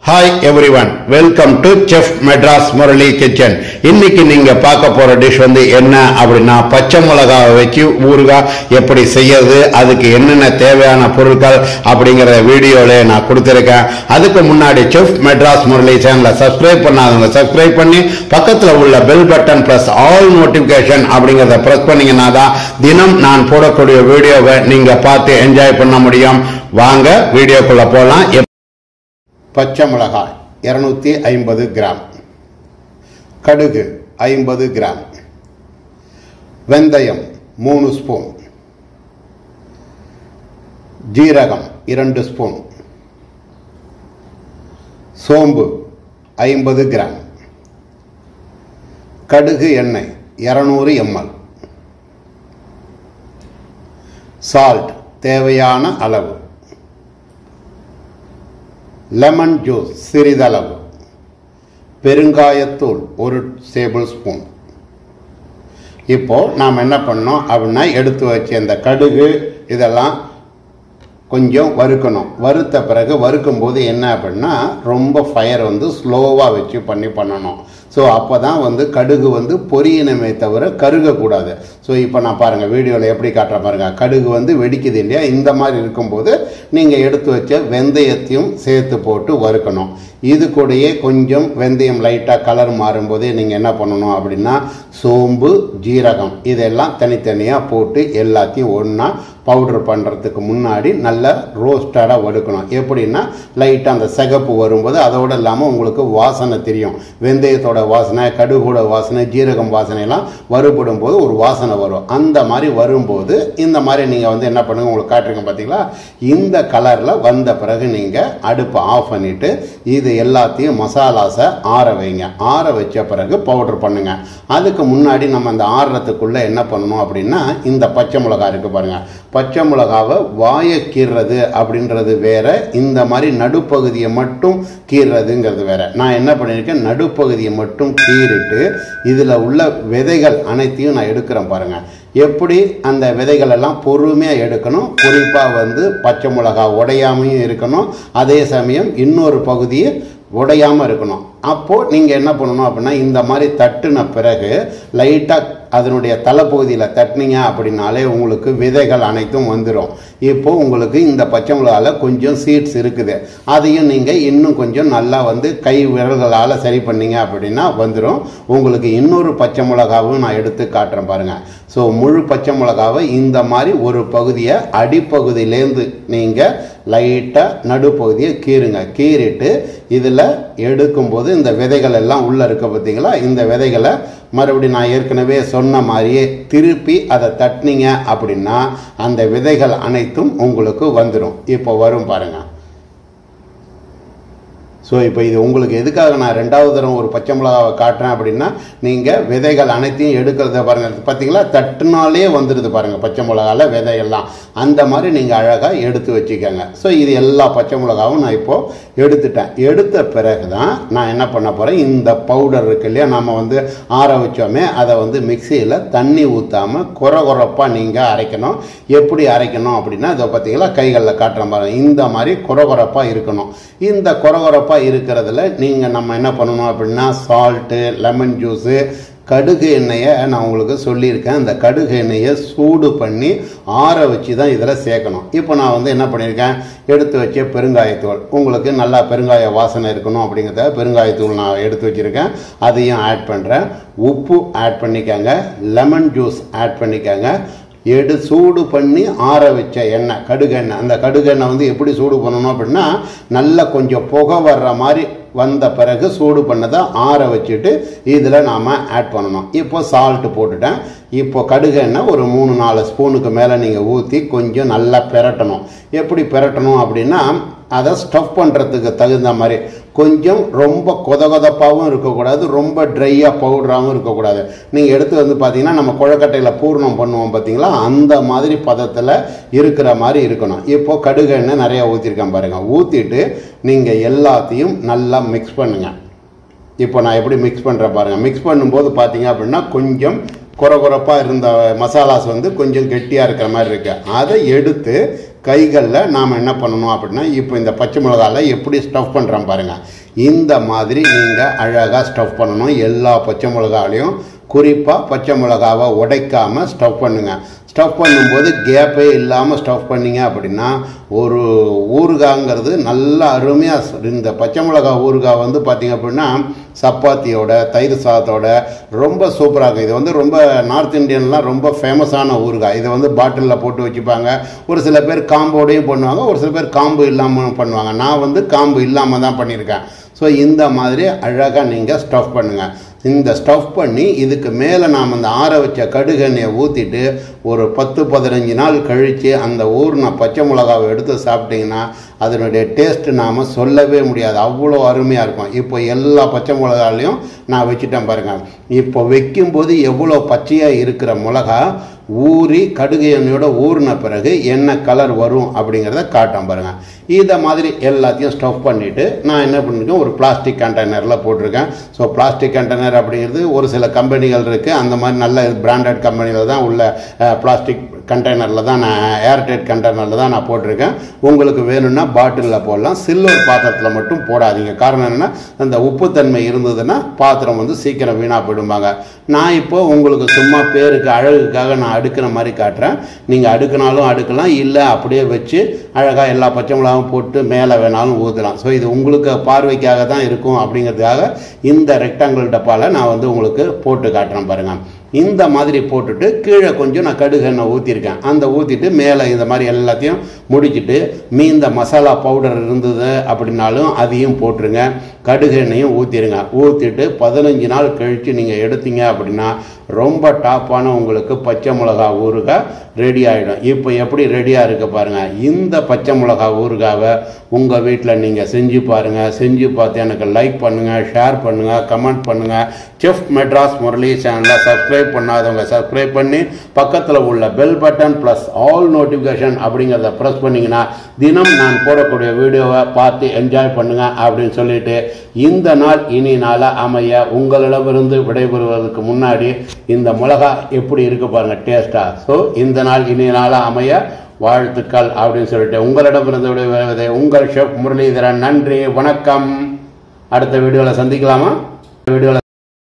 hi everyone welcome to chef Madras Murali kitchen இன்னைக்கு நீங்க பார்க்க போற டிஷ் வந்து என்ன அப்படின்னா பச்சை மிளகாவை வச்சு ஊறுகாய் எப்படி செய்யறது அதுக்கு என்னென்ன தேவையான பொருட்கள் அப்படிங்கிற வீடியோல நான் கொடுத்துருக்கேன் அதுக்கு முன்னாடி செஃப் மெட்ராஸ் முரளி சேனலை சப்ஸ்கிரைப் பண்ணாதவங்க சப்ஸ்கிரைப் பண்ணி பக்கத்தில் உள்ள bell button plus all notification அப்படிங்கிறத பிரஸ் பண்ணீங்கன்னா தான் தினம் நான் போடக்கூடிய வீடியோவை நீங்க பார்த்து என்ஜாய் பண்ண முடியும் வாங்க வீடியோக்குள்ள போகலாம் பச்சை மிளகாய் இருநூத்தி ஐம்பது கிராம் கடுகு ஐம்பது கிராம் வெந்தயம் மூணு ஸ்பூன் ஜீரகம் இரண்டு ஸ்பூன் சோம்பு ஐம்பது கிராம் கடுகு எண்ணெய் இரநூறு எம்எல் சால்ட் தேவையான அளவு லெமன் ஜூஸ் சிறிதளவு பெருங்காயத்தூள் ஒரு டேபிள் ஸ்பூன் இப்போ நாம் என்ன பண்ணோம் அப்படின்னா எடுத்து வச்ச இந்த கடுகு இதெல்லாம் கொஞ்சம் வறுக்கணும் வறுத்த பிறகு வறுக்கும் போது என்ன அப்படின்னா ரொம்ப ஃபயர் வந்து ஸ்லோவாக வச்சு பண்ணி பண்ணணும் ஸோ அப்போ தான் வந்து கடுகு வந்து பொரியணுமே தவிர கருகக்கூடாது ஸோ இப்போ நான் பாருங்கள் வீடியோவில் எப்படி காட்டுற பாருங்க கடுகு வந்து வெடிக்குது இல்லையா இந்த மாதிரி இருக்கும்போது நீங்கள் எடுத்து வச்ச வெந்தயத்தையும் சேர்த்து போட்டு வறுக்கணும் இது கூடயே கொஞ்சம் வெந்தயம் லைட்டாக கலர் மாறும்போதே நீங்கள் என்ன பண்ணணும் அப்படின்னா சோம்பு ஜீரகம் இதெல்லாம் தனித்தனியாக போட்டு எல்லாத்தையும் ஒன்றா பவுடர் பண்ணுறதுக்கு முன்னாடி நல்லா ரோஸ்டடாக வறுக்கணும் எப்படின்னா லைட்டாக அந்த சிகப்பு வரும்போது அதோடு இல்லாமல் உங்களுக்கு வாசனை தெரியும் வெந்தயத்தோட வாசனை கடுகோட வாசனை ஜீரகம் வாசனைலாம் வறுபடும் போது ஒரு வாசனை வரும் அந்த மாதிரி வரும்போது இந்த மாதிரி நீங்கள் வந்து என்ன பண்ணுங்க உங்களுக்கு காட்டுறீங்க பார்த்தீங்களா இந்த கலரில் வந்த பிறகு நீங்கள் அடுப்பை ஆஃப் பண்ணிவிட்டு இது எல்லாத்தையும் மசாலாஸை ஆற வைங்க ஆற வச்ச பிறகு பவுடர் பண்ணுங்க அதுக்கு முன்னாடி நம்ம அந்த ஆறுறதுக்குள்ளே என்ன பண்ணணும் அப்படின்னா இந்த பச்சை மிளகா இருக்குது பாருங்கள் பச்சை மிளகாவை வாயை கீறுறது அப்படின்றது வேற இந்த மாதிரி நடுப்பகுதியை மட்டும் கீறுறதுங்கிறது வேற நான் என்ன பண்ணியிருக்கேன் நடுப்பகுதியை மட்டும் கீறிட்டு இதில் உள்ள விதைகள் அனைத்தையும் நான் எடுக்கிறேன் பாருங்க எப்படி அந்த விதைகள் எல்லாம் பொறுமையாக எடுக்கணும் குறிப்பாக வந்து பச்சை மிளகா உடையாமையும் இருக்கணும் அதே சமயம் இன்னொரு பகுதியை உடையாமல் இருக்கணும் அப்போது நீங்கள் என்ன பண்ணணும் அப்படின்னா இந்த மாதிரி தட்டுன பிறகு லைட்டாக அதனுடைய தலைப்பகுதியில் தட்டினீங்க அப்படின்னாலே உங்களுக்கு விதைகள் அனைத்தும் வந்துடும் இப்போ உங்களுக்கு இந்த பச்சை மிளகாவில் கொஞ்சம் சீட்ஸ் இருக்குது அதையும் நீங்கள் இன்னும் கொஞ்சம் நல்லா வந்து கை விரல்களால் சரி பண்ணீங்க அப்படின்னா வந்துடும் உங்களுக்கு இன்னொரு பச்சை மிளகாவும் நான் எடுத்து காட்டுறேன் பாருங்கள் ஸோ முழு பச்சை மிளகாவை இந்த மாதிரி ஒரு பகுதியை அடிப்பகுதியிலேருந்து நீங்கள் லைட்டாக நடுப்பகுதியை கீறுங்க கீறிட்டு இதில் எடுக்கும்போது இந்த விதைகள் எல்லாம் உள்ளே இருக்க பார்த்தீங்களா இந்த விதைகளை மறுபடியும் நான் ஏற்கனவே சொன்ன மாதிரியே திருப்பி அதை தட்டினீங்க அப்படின்னா அந்த விதைகள் அனைத்தும் உங்களுக்கு வந்துடும் இப்போ வரும் பாருங்கள் ஸோ இப்போ இது உங்களுக்கு எதுக்காக நான் ரெண்டாவது தரம் ஒரு பச்சை மிளகாவை காட்டுறேன் அப்படின்னா நீங்கள் விதைகள் அனைத்தையும் எடுக்கிறத பாருங்கள் பார்த்தீங்களா தட்டுனாலே வந்துடுது பாருங்கள் பச்சை மிளகாவில் விதையெல்லாம் அந்த மாதிரி நீங்கள் அழகாக எடுத்து வச்சுக்கோங்க ஸோ இது எல்லா பச்சை மிளகாவும் நான் இப்போது எடுத்துட்டேன் எடுத்த பிறகு தான் நான் என்ன பண்ண போகிறேன் இந்த பவுடர் இருக்கு இல்லையா நம்ம வந்து ஆற வச்சோமே அதை வந்து மிக்சியில் தண்ணி ஊற்றாமல் குறை குறைப்பாக நீங்கள் அரைக்கணும் எப்படி அரைக்கணும் அப்படின்னா இதை பார்த்தீங்களா கைகளில் காட்டுற பாருங்க இந்த மாதிரி குறை குறைப்பாக இருக்கணும் இந்த குறை குறைப்பாக இருக்கிறதுல நீங்கள் நம்ம என்ன பண்ணணும் அப்படின்னா சால்ட்டு லெமன் ஜூஸு கடுகு எண்ணெயை நான் உங்களுக்கு சொல்லியிருக்கேன் அந்த கடுகு எண்ணெயை சூடு பண்ணி ஆற வச்சு தான் இதில் சேர்க்கணும் இப்போ நான் வந்து என்ன பண்ணியிருக்கேன் எடுத்து வச்ச பெருங்காயத்தூள் உங்களுக்கு நல்லா பெருங்காய வாசனை இருக்கணும் அப்படிங்கிறத பெருங்காயத்தூள் நான் எடுத்து வச்சுருக்கேன் அதையும் ஆட் பண்ணுறேன் உப்பு ஆட் பண்ணிக்கோங்க லெமன் ஜூஸ் ஆட் பண்ணிக்கோங்க எடு சூடு பண்ணி ஆற வச்ச எண்ணெய் கடுகு எண்ணெய் அந்த கடுகு எண்ணெய் வந்து எப்படி சூடு பண்ணணும் அப்படின்னா நல்லா கொஞ்சம் புகை வர்ற மாதிரி வந்த பிறகு சூடு பண்ணதை ஆற வச்சுட்டு இதில் நாம் ஆட் பண்ணணும் இப்போ சால்ட்டு போட்டுட்டேன் இப்போ கடுகு எண்ணெய் ஒரு மூணு நாலு ஸ்பூனுக்கு மேலே நீங்கள் ஊற்றி கொஞ்சம் நல்லா பெரட்டணும் எப்படி பெரட்டணும் அப்படின்னா அதை ஸ்டஃப் பண்ணுறதுக்கு தகுந்த மாதிரி கொஞ்சம் ரொம்ப கொத கொதப்பாகவும் இருக்கக்கூடாது ரொம்ப ட்ரையாக பவுடராகவும் இருக்கக்கூடாது நீங்கள் எடுத்து வந்து பார்த்தீங்கன்னா நம்ம குழக்கட்டையில் பூர்ணம் பண்ணுவோம் பார்த்தீங்களா அந்த மாதிரி பதத்தில் இருக்கிற மாதிரி இருக்கணும் இப்போ கடுகு எண்ணெய் நிறையா ஊற்றிருக்கேன் பாருங்கள் ஊற்றிட்டு நீங்கள் எல்லாத்தையும் நல்லா மிக்ஸ் பண்ணுங்கள் இப்போ நான் எப்படி மிக்ஸ் பண்ணுறேன் பாருங்கள் மிக்ஸ் பண்ணும்போது பார்த்தீங்க அப்படின்னா கொஞ்சம் குறை குறைப்பாக இருந்த மசாலாஸ் வந்து கொஞ்சம் கெட்டியாக இருக்கிற மாதிரி இருக்கு அதை எடுத்து கைகளில் நாம் என்ன பண்ணணும் அப்படின்னா இப்போ இந்த பச்சை மிளகால எப்படி ஸ்டஃப் பண்ணுறோம் பாருங்கள் இந்த மாதிரி நீங்கள் அழகாக ஸ்டஃப் பண்ணணும் எல்லா பச்சை மிளகாலையும் குறிப்பாக பச்சை மிளகாவை உடைக்காமல் ஸ்டஃப் பண்ணுங்கள் ஸ்டஃப் பண்ணும்போது கேப்பே இல்லாமல் ஸ்டஃப் பண்ணீங்க அப்படின்னா ஒரு ஊறுகாங்கிறது நல்ல அருமையாக இந்த பச்சை மிளகா ஊறுகாய் வந்து பார்த்திங்க அப்படின்னா சப்பாத்தியோட தயிர் சாதத்தோட ரொம்ப சூப்பராக இருக்கும் இது வந்து ரொம்ப நார்த் இந்தியன்லாம் ரொம்ப ஃபேமஸான ஊறுகாய் இதை வந்து பாட்டிலில் போட்டு வச்சுப்பாங்க ஒரு சில பேர் காம்போடையும் பண்ணுவாங்க ஒரு சில பேர் காம்பு இல்லாமல் பண்ணுவாங்க நான் வந்து காம்பு இல்லாமல் தான் பண்ணியிருக்கேன் ஸோ இந்த மாதிரி அழகாக நீங்கள் ஸ்டஃப் பண்ணுங்கள் இந்த ஸ்டஃப் பண்ணி இதுக்கு மேலே நாம் அந்த ஆற வச்ச கடுகு எண்ணெயை ஊற்றிட்டு ஒரு பத்து பதினஞ்சு நாள் கழித்து அந்த ஊறின பச்சை மிளகாவை எடுத்து சாப்பிட்டிங்கன்னா அதனுடைய டேஸ்ட் நாம் சொல்லவே முடியாது அவ்வளோ அருமையாக இருக்கும் இப்போ எல்லா பச்சை மிளகாலையும் நான் வச்சுட்டேன் பாருங்கள் இப்போ வைக்கும்போது எவ்வளோ பச்சையாக இருக்கிற மிளகா ஊறி கடுகு எண்ணெயோட ஊறின பிறகு என்ன கலர் வரும் அப்படிங்கிறத காட்டும் பாருங்கள் இதை மாதிரி எல்லாத்தையும் ஸ்டஃப் பண்ணிவிட்டு நான் என்ன பண்ணிருக்கேன் ஒரு பிளாஸ்டிக் கண்டெய்னரில் போட்டிருக்கேன் ஸோ பிளாஸ்டிக் கண்டெய்னர் அப்படிங்கிறது ஒரு சில கம்பெனிகள் இருக்குது அந்த மாதிரி நல்ல பிராண்டட் கம்பெனியில் தான் உள்ள பிளாஸ்டிக் கண்டெய்னரில் தான் நான் ஏர்டைட் கண்டெய்னரில் தான் நான் போட்டிருக்கேன் உங்களுக்கு வேணும்னா பாட்டிலில் போடலாம் சில்வர் பாத்திரத்தில் மட்டும் போடாதீங்க காரணம் என்னென்னா அந்த உப்புத்தன்மை இருந்ததுன்னா பாத்திரம் வந்து சீக்கிரம் வீணாக போயிடுவாங்க நான் இப்போ உங்களுக்கு சும்மா பேருக்கு அழகுக்காக நான் அடுக்கிற மாதிரி காட்டுறேன் நீங்கள் அடுக்கினாலும் அடுக்கலாம் இல்லை அப்படியே வச்சு அழகாக எல்லா பச்சை மிளகாவும் போட்டு மேலே வேணாலும் ஊற்றலாம் ஸோ இது உங்களுக்கு பார்வைக்காக தான் இருக்கும் அப்படிங்கிறதுக்காக இந்த ரெக்டாங்கிள் டப்பாவில் நான் வந்து உங்களுக்கு போட்டு காட்டுறேன் பாருங்கள் இந்த மாதிரி போட்டுட்டு கீழே கொஞ்சம் நான் கடுகு எண்ணெய் ஊற்றிருக்கேன் அந்த ஊற்றிட்டு மேலே இந்த மாதிரி எல்லாத்தையும் முடிச்சுட்டு மீந்த மசாலா பவுடர் இருந்தது அப்படின்னாலும் அதையும் போட்டுருங்க கடுகு எண்ணெயும் ஊற்றிடுங்க ஊற்றிட்டு பதினஞ்சு நாள் கழித்து நீங்கள் எடுத்தீங்க அப்படின்னா ரொம்ப டாப்பான உங்களுக்கு பச்சை மிளகா ஊறுகாய் ரெடி ஆகிடும் இப்போ எப்படி ரெடியாக இருக்க பாருங்கள் இந்த பச்சை மிளகா ஊறுகாவை உங்கள் வீட்டில் நீங்கள் செஞ்சு பாருங்கள் செஞ்சு பார்த்து எனக்கு லைக் பண்ணுங்கள் ஷேர் பண்ணுங்கள் கமெண்ட் பண்ணுங்கள் செஃப் மெட்ராஸ் முரளி சேனலை சப்ஸ்கிரைப் பண்ணாதவங்க சப்ஸ்கிரைப் பண்ணி பக்கத்தில் உள்ள bell button plus all notification அப்படிங்கிறத ப்ரெஸ் பண்ணிங்கன்னா தினம் நான் போடக்கூடிய வீடியோவை பார்த்து என்ஜாய் பண்ணுங்கள் அப்படின்னு சொல்லிட்டு இந்த நாள் இனி நாளாக அமைய உங்களிடமிருந்து விடைபெறுவதற்கு முன்னாடி இந்த மிளகா எப்படி இருக்கு பாருங்க டேஸ்டா ஸோ இந்த நாள் இனி நாளாக அமைய வாழ்த்துக்கள் அப்படின்னு சொல்லிட்டு உங்களிடமிருந்து விடைபெறுவதை உங்கள் ஷெஃப் முரளிதரன் நன்றி வணக்கம் அடுத்த வீடியோவில் சந்திக்கலாமா வீடியோவில்